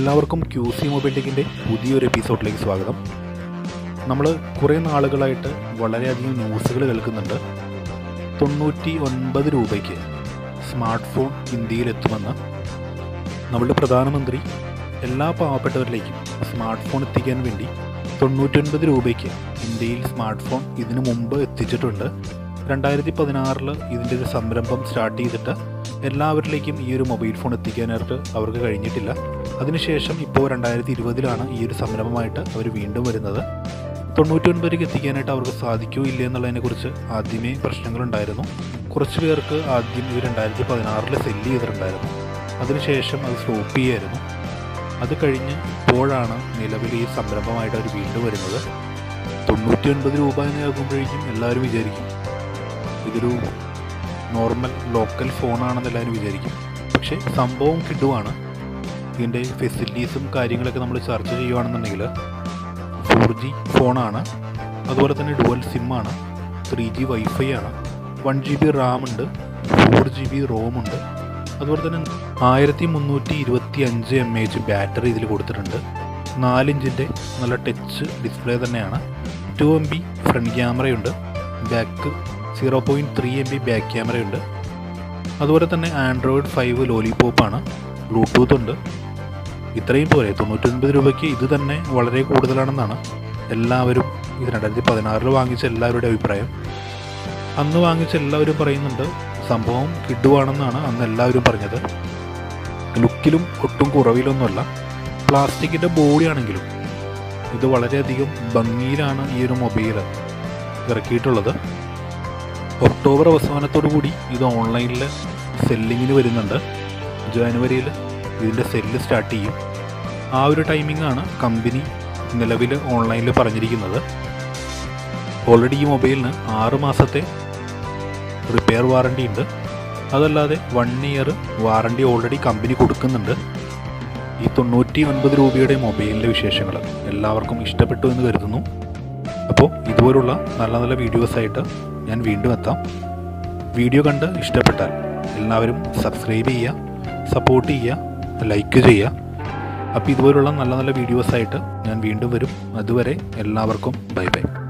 എല്ലാവർക്കും Q C mobile ടെക്കിൻ്റെ പുതിയൊരു എപ്പിസോഡിലേക്ക് സ്വാഗതം നമ്മൾ കുറേ നാളുകളായിട്ട് വളരെയധികം ന്യൂസുകൾ കേൾക്കുന്നുണ്ട് തൊണ്ണൂറ്റി ഒൻപത് രൂപയ്ക്ക് സ്മാർട്ട് ഫോൺ ഇന്ത്യയിൽ എത്തുമെന്ന് നമ്മളുടെ പ്രധാനമന്ത്രി എല്ലാ പാവപ്പെട്ടവരിലേക്കും സ്മാർട്ട് ഫോൺ എത്തിക്കാൻ വേണ്ടി തൊണ്ണൂറ്റൊൻപത് രൂപയ്ക്ക് ഇന്ത്യയിൽ സ്മാർട്ട് ഫോൺ ഇതിനു മുമ്പ് എത്തിച്ചിട്ടുണ്ട് രണ്ടായിരത്തി പതിനാറിൽ ഇതിൻ്റെ ഒരു സംരംഭം സ്റ്റാർട്ട് ചെയ്തിട്ട് എല്ലാവരിലേക്കും ഈ ഒരു മൊബൈൽ ഫോൺ എത്തിക്കാനായിട്ട് അവർക്ക് കഴിഞ്ഞിട്ടില്ല അതിനുശേഷം ഇപ്പോൾ രണ്ടായിരത്തി ഇരുപതിലാണ് ഈ ഒരു സംരംഭമായിട്ട് അവർ വീണ്ടും വരുന്നത് തൊണ്ണൂറ്റൊൻപതിലേക്ക് എത്തിക്കാനായിട്ട് അവർക്ക് സാധിക്കുമോ ഇല്ല എന്നുള്ളതിനെക്കുറിച്ച് ആദ്യമേ പ്രശ്നങ്ങളുണ്ടായിരുന്നു കുറച്ച് പേർക്ക് ആദ്യം ഇത് രണ്ടായിരത്തി പതിനാറിൽ സെല്ല് ചെയ്തിട്ടുണ്ടായിരുന്നു അതിനുശേഷം അത് സ്റ്റോപ്പ് ചെയ്യായിരുന്നു അത് കഴിഞ്ഞ് ഇപ്പോഴാണ് നിലവിൽ ഈ സംരംഭമായിട്ട് അവർ വീണ്ടും വരുന്നത് തൊണ്ണൂറ്റി ഒൻപത് രൂപ എന്ന് കേൾക്കുമ്പോഴേക്കും എല്ലാവരും വിചാരിക്കും ഇതൊരു നോർമൽ ലോക്കൽ ഫോണാണെന്ന് എല്ലാവരും വിചാരിക്കും പക്ഷേ സംഭവം കിടുവാണ് ഇതിൻ്റെ ഫെസിലിറ്റീസും കാര്യങ്ങളൊക്കെ നമ്മൾ ചർച്ച ചെയ്യുകയാണെന്നുണ്ടെങ്കിൽ ഫോർ ജി ഫോണാണ് അതുപോലെ തന്നെ ഡുവൽ സിമ്മാണ് ത്രീ ജി വൈഫൈ ആണ് വൺ ജി ബി റാം ഉണ്ട് ഫോർ ജി ബി റോം ഉണ്ട് അതുപോലെ തന്നെ ആയിരത്തി മുന്നൂറ്റി ഇരുപത്തി അഞ്ച് എം എച്ച് ബാറ്ററി ഇതിൽ കൊടുത്തിട്ടുണ്ട് നാലിഞ്ചിൻ്റെ നല്ല ടച്ച് ഡിസ്പ്ലേ തന്നെയാണ് ടു എം ബി ഫ്രണ്ട് ക്യാമറയുണ്ട് back zero point three M B back ക്യാമറയുണ്ട് അതുപോലെ തന്നെ ആൻഡ്രോയിഡ് ഫൈവ് ലോലിപോപ്പാണ് ബ്ലൂടൂത്ത് ഉണ്ട് ഇത്രയും പോരെ തൊണ്ണൂറ്റൊൻപത് രൂപയ്ക്ക് ഇത് തന്നെ വളരെ കൂടുതലാണെന്നാണ് എല്ലാവരും ഇത് രണ്ടായിരത്തി പതിനാറിൽ വാങ്ങിച്ച എല്ലാവരുടെ അഭിപ്രായം അന്ന് വാങ്ങിച്ച എല്ലാവരും പറയുന്നുണ്ട് സംഭവം കിഡുവാണെന്നാണ് അന്ന് എല്ലാവരും പറഞ്ഞത് ലുക്കിലും ഒട്ടും കുറവിലൊന്നുമല്ല പ്ലാസ്റ്റിക്കിൻ്റെ ബോഡി ആണെങ്കിലും ഇത് വളരെയധികം ഭംഗിയിലാണ് ഈ ഒരു മൊബൈൽ ഇറക്കിയിട്ടുള്ളത് ഒക്ടോബർ അവസാനത്തോടു കൂടി ഇത് ഓൺലൈനിൽ സെല്ലിങ്ങിന് വരുന്നുണ്ട് ജനുവരിയിൽ ഇതിൻ്റെ സെല്ല് സ്റ്റാർട്ട് ചെയ്യും ആ ഒരു ടൈമിംഗ് ആണ് കമ്പനി നിലവിൽ ഓൺലൈനിൽ പറഞ്ഞിരിക്കുന്നത് ഓൾറെഡി ഈ മൊബൈലിന് ആറ് മാസത്തെ റിപ്പയർ വാറണ്ടി ഉണ്ട് അതല്ലാതെ one year warranty already company കൊടുക്കുന്നുണ്ട് ഈ തൊണ്ണൂറ്റി ഒൻപത് രൂപയുടെ മൊബൈലിൻ്റെ വിശേഷങ്ങൾ എല്ലാവർക്കും ഇഷ്ടപ്പെട്ടു എന്ന് കരുതുന്നു അപ്പോൾ ഇതുപോലുള്ള നല്ല നല്ല വീഡിയോസായിട്ട് ഞാൻ വീണ്ടും എത്താം വീഡിയോ കണ്ട് ഇഷ്ടപ്പെട്ടാൽ എല്ലാവരും സബ്സ്ക്രൈബ് ചെയ്യുക സപ്പോർട്ട് ചെയ്യുക ലൈക്ക് ചെയ്യുക അപ്പോൾ ഇതുപോലുള്ള നല്ല നല്ല വീഡിയോസായിട്ട് ഞാൻ വീണ്ടും വരും അതുവരെ എല്ലാവർക്കും ബൈ ബൈ